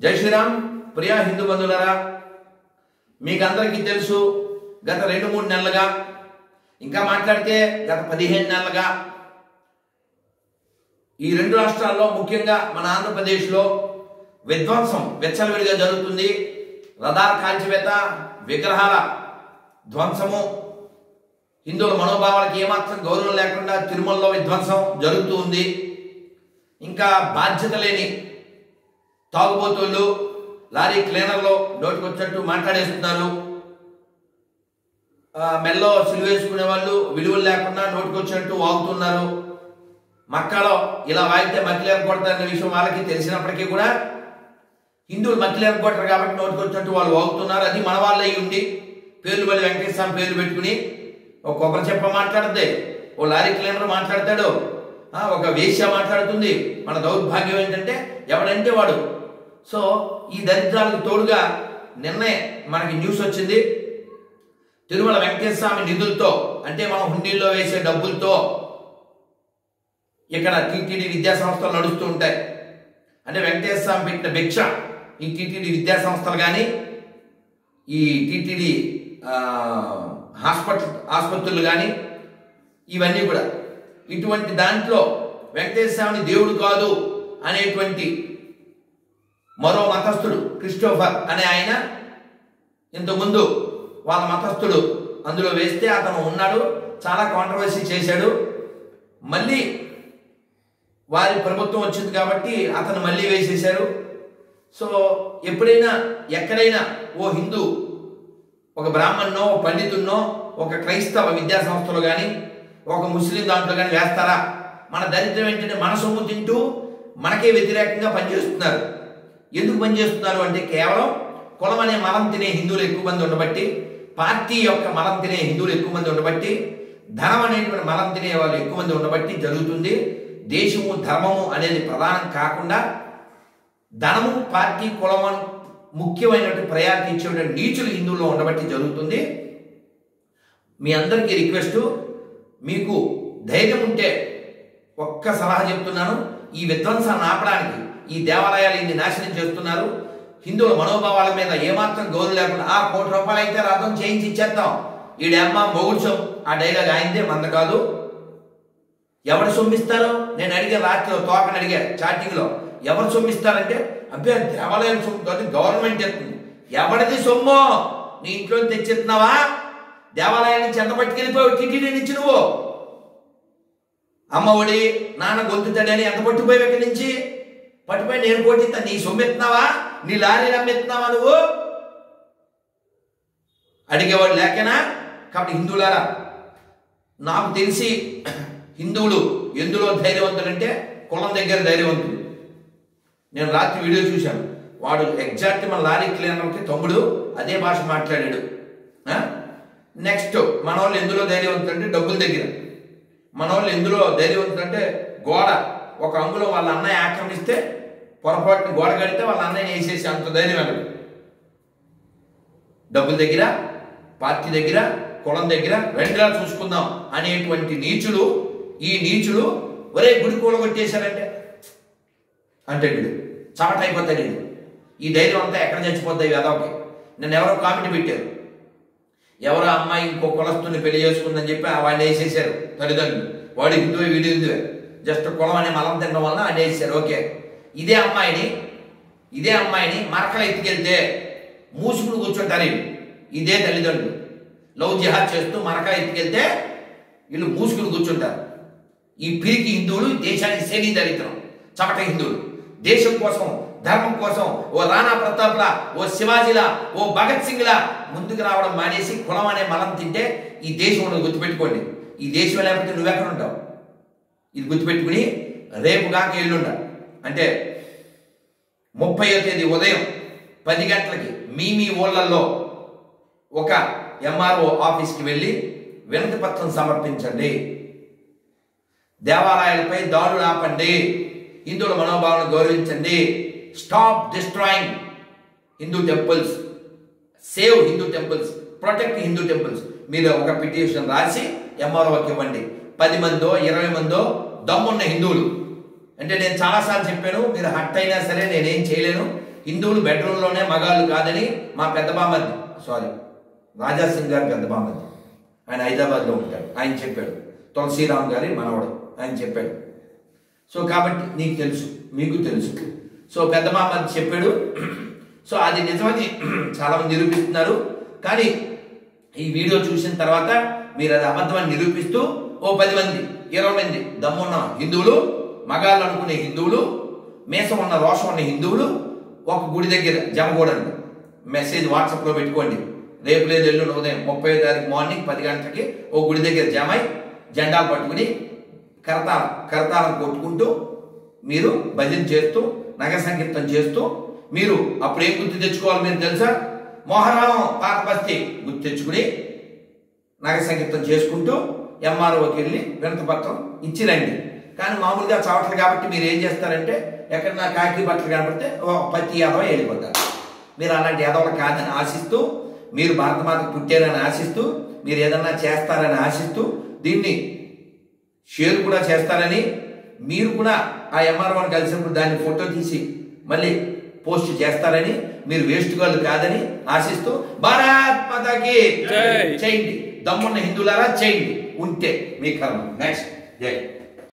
జై శ్రీరామ్ ప్రియా హిందూ బంధువులరా మీకందరికీ తెలుసు గత రెండు మూడు నెలలుగా ఇంకా మాట్లాడితే గత పదిహేను నెలలుగా ఈ రెండు రాష్ట్రాల్లో ముఖ్యంగా మన ఆంధ్రప్రదేశ్లో విధ్వంసం వెచ్చలవిడిగా జరుగుతుంది రథాల కాల్చివేత విగ్రహాల ధ్వంసము హిందువుల మనోభావాలకి ఏమాత్రం గౌరవం లేకుండా తిరుమలలో విధ్వంసం జరుగుతూ ఉంది ఇంకా బాధ్యత లేని తాగుబోతులు లారీ క్లీనర్లో నోటికొచ్చినట్టు మాట్లాడేస్తున్నారు ఆ, మెల్లో సిలువేసుకునే వాళ్ళు విలువలు లేకుండా నోటికొచ్చినట్టు వాగుతున్నారు మక్కాలో ఇలా వాగితే మక్కిలేరు కొడతారనే విషయం వాళ్ళకి తెలిసినప్పటికీ కూడా హిందువులు మక్కిలేరు కొట్టరు కాబట్టి నోటికొచ్చినట్టు వాళ్ళు వాగుతున్నారు అది మన వాళ్ళే ఉండి పేర్లు బలి వెంకటేశ్వర స్వామి పేర్లు పెట్టుకుని ఒక కొబ్బరి చెప్ప మాట్లాడితే ఓ లారీ క్లీనర్ మాట్లాడతాడు ఆ, ఒక వేశ్య మాట్లాడుతుంది మన దౌర్భాగ్యం ఏంటంటే ఎవడంటే వాడు సో ఈ దరిద్రాలకు తోడుగా నిన్నే మనకి న్యూస్ వచ్చింది తిరుమల వెంకటేశ్వర స్వామి నిధులతో అంటే మనం హుండీల్లో వేసే డబ్బులతో ఇక్కడ టీటీడీ విద్యా సంస్థలు నడుస్తూ ఉంటాయి అంటే వెంకటేశ్వర స్వామి పెట్టిన భిక్ష ఈ టీటీడీ విద్యా సంస్థలు కానీ ఈ టీటీడీ హాస్పిటల్ ఆసుపత్రులు కానీ ఇవన్నీ కూడా ఇటువంటి దాంట్లో వెంకటేశ్వర స్వామిని దేవుడు కాదు అనేటువంటి మరో మతస్థుడు క్రిస్టోఫర్ అనే ఆయన ఇంతకుముందు వాళ్ళ మతస్థుడు అందులో వేస్తే అతను ఉన్నాడు చాలా కాంట్రవర్సీ చేశాడు మళ్ళీ వారి ప్రభుత్వం వచ్చింది కాబట్టి అతను మళ్ళీ వేసేశారు సో ఎప్పుడైనా ఎక్కడైనా ఓ హిందూ ఒక బ్రాహ్మణ్ణో ఒక పండితున్నో ఒక క్రైస్తవ విద్యా సంస్థలో కానీ ఒక ముస్లిం దాంట్లో కానీ వేస్తారా మన దరిద్రం ఏంటంటే మన సొమ్ము తింటూ మనకే వ్యతిరేకంగా పనిచేస్తున్నారు ఎందుకు పనిచేస్తున్నారు అంటే కేవలం కులం అనే మలం తినే హిందువులు ఎక్కువ మంది ఉండబట్టి పార్టీ యొక్క మలం తినే హిందువులు ఎక్కువ మంది ఉండబట్టి ధనం అనేటువంటి మలం తినే వాళ్ళు ఎక్కువ మంది ఉండబట్టి జరుగుతుంది దేశము ధర్మము అనేది ప్రధానం కాకుండా ధనము పార్టీ కులం అని ముఖ్యమైనటువంటి ప్రయారిటీ ఇచ్చేటువంటి నీచులు హిందువుల్లో ఉండబట్టి జరుగుతుంది మీ అందరికీ రిక్వెస్ట్ మీకు ధైర్యం ఉంటే ఒక్క సలహా చెప్తున్నాను ఈ విధ్వంసాన్ని ఆపడానికి ఈ దేవాలయాలు ఇన్ని నాశనం చేస్తున్నారు హిందువుల మనోభావాల మీద ఏమాత్రం గౌరవం లేకుండా ఆ కోటి రూపాయలు అయితే రథం చేయించి ఇచ్చేద్దాం ఈడమ్మ మొగుడు సొమ్ము ఆ డైలాగ్ అయిందే మంద కాదు ఎవరు సొమ్మిస్తారో నేను అడిగే రాత్రిలో తోకని అడిగా చాటింగ్ లో ఎవరు సొమ్మిస్తారంటే అబ్బే దేవాలయం సొమ్ము కాదు గవర్నమెంట్ ఎత్తుంది ఎవరిది సొమ్ము నీ ఇంట్లో తెచ్చిస్తున్నావా దేవాలయం నుంచి ఎంత పట్టుకెళ్ళిపోయావు టీటీడీ నుంచి నువ్వు అమ్మ ఒడి నాన్న గొంతుతాడని ఎంత పట్టుపోయావు ఇక్కడి నుంచి పట్టుపోయి నేను పోటీస్తా నీ సొమ్ము ఎత్తున్నావా నీ లారీ నమ్మెత్తున్నావా నువ్వు అడిగేవాడు లేకనా కాబట్టి హిందువులారా నాకు తెలిసి హిందువులు ఎందులో ధైర్యవంతుడంటే కులం దగ్గర ధైర్యవంతుడు నేను రాత్రి వీడియో చూశాను వాడు ఎగ్జాక్ట్ మన లారీ క్లీనర్కి తమ్ముడు అదే భాష మాట్లాడాడు నెక్స్ట్ మన వాళ్ళు ఎందులో ధైర్యవంతుడు అంటే డబ్బుల దగ్గర మన వాళ్ళు ఎందులో ధైర్యవంతుడు అంటే గోడ ఒక అంగులో వాళ్ళ అన్నయ్య ఆక్రమిస్తే పొరపాటున గోడ కడితే వాళ్ళ అన్నయ్య వేసేసి అంత ధైర్యం వెళ్ళదు డబ్బుల దగ్గర పార్టీ దగ్గర కులం దగ్గర రెండులా చూసుకుందాం అనేటువంటి నీచులు ఈ నీచులు ఒరే గుడి కూలగొట్టేశారంటే అంటే వీడు చమట అయిపోతాడు వీడు ఈ ధైర్యం అంతా ఎక్కడ చచ్చిపోతాయి వేదవకి నన్ను ఎవరో కామెంట్ పెట్టారు ఎవరో అమ్మాయి ఇంకో కులస్తుని పెళ్లి చేసుకుందని చెప్పి వాడిని వేసేసారు తల్లిదండ్రులు వాడు హిందువే వీడు హిందువే జస్ట్ కులం అనే మలం తినడం వల్ల ఆయన వేసారు ఓకే ఇదే అమ్మాయిని ఇదే అమ్మాయిని మరకలు ఎత్తుకెళ్తే మూసుకుని కూర్చుంటారు వీళ్ళు ఇదే తల్లిదండ్రులు లవ్ జిహాద్ చేస్తూ మరకలు ఎత్తుకెళ్తే వీళ్ళు మూసుకుని కూర్చుంటారు ఈ పిరికి హిందువులు దేశానికి శని దరిద్రం చమట హిందువులు దేశం కోసం ధర్మం కోసం ఓ రాణా ప్రతాప్లా ఓ శివాజీలా ఓ భగత్ సింగ్లా ముందుకు రావడం మానేసి కులం అనే మలం తింటే ఈ దేశం ఉండదు గుర్తుపెట్టుకోండి ఈ దేశం లేకపోతే నువ్వెక్కడ ఉంటావు ఇది గుర్తుపెట్టుకుని రేపు కాక ఎల్లుండ అంటే ముప్పయో తేదీ ఉదయం పది గంటలకి మీ మీ ఊళ్ళల్లో ఒక ఎంఆర్ఓ ఆఫీస్కి వెళ్ళి వినతి పత్రం సమర్పించండి దేవాలయాలపై దాడులు ఆపండి హిందువుల మనోభావాలను గౌరవించండి stop destroying Hindu temples save Hindu temples protect Hindu temples మీరు ఒక పిటిషన్ రాసి ఎంఆర్ఓకి ఇవ్వండి పది మందో ఇరవై మందో దమ్మున్న హిందువులు అంటే నేను చాలాసార్లు చెప్పాను మీరు హట్ అయినా సరే నేనేం చేయలేను హిందువులు బెడ్రూమ్లోనే మగాళ్ళు కాదని మా పెద్ద బామ్మది సారీ రాజా సింగ్ గారి పెద్ద బామ్మది ఆయన హైదరాబాద్లో ఉంటాడు ఆయన చెప్పాడు తులసీరామ్ గారి మనవడు ఆయన చెప్పాడు సో కాబట్టి నీకు తెలుసు మీకు తెలుసు సో పెద్ద మామ చెప్పాడు సో అది నిజమని చాలా మంది నిరూపిస్తున్నారు కానీ ఈ వీడియో చూసిన తర్వాత మీరు అది అబద్ధమని నిరూపిస్తూ ఓ పది మంది ఇరవై మంది దమ్మున్న హిందువులు మగాళ్ళు అనుకునే హిందువులు మేసం ఉన్న రోషం ఉన్న హిందువులు ఒక గుడి దగ్గర జమకూడండి మెసేజ్ వాట్సాప్లో పెట్టుకోండి రేపు లేదు ఎల్లుండి ఉదయం ముప్పై తారీఖు మార్నింగ్ పది గంటలకి ఓ గుడి దగ్గర జమై జెండాలు పట్టుకుని కరతాళం కరతాళం కొట్టుకుంటూ మీరు భజన చేస్తూ నగర సంకీర్తన చేస్తూ మీరు అప్పుడు ఏం గుర్తు తెచ్చుకోవాలి మీరు తెలుసా మోహరాం పాత బస్తీ గుర్తు తెచ్చుకుని నగర సంకీర్తన చేసుకుంటూ ఎంఆర్ఓకి వెళ్ళి వినతపత్రం ఇచ్చిరండి కానీ మామూలుగా చవట్లు కాబట్టి మీరు ఏం చేస్తారంటే ఎక్కడన్నా కాకి బట్టలు కనబడితే ఓ పత్తి యాదవ వెళ్ళిపోతారు మీరు అలాంటి యాదవులు కాదని ఆశిస్తూ మీరు భారతమాతకు పుట్టారని ఆశిస్తూ మీరు ఏదన్నా చేస్తారని ఆశిస్తూ దీన్ని షేర్ కూడా చేస్తారని మీరు కూడా ఆ ఎంఆర్ఓని కలిసినప్పుడు దాన్ని ఫోటో తీసి మళ్ళీ పోస్ట్ చేస్తారని మీరు వేస్ట్ గాళ్ళు కాదని ఆశిస్తూ భారత్ మాతాకి జై. చేయండి దమ్మున్న హిందువులారా చేయండి ఉంటే మీ కర్మ నెక్స్ట్ జై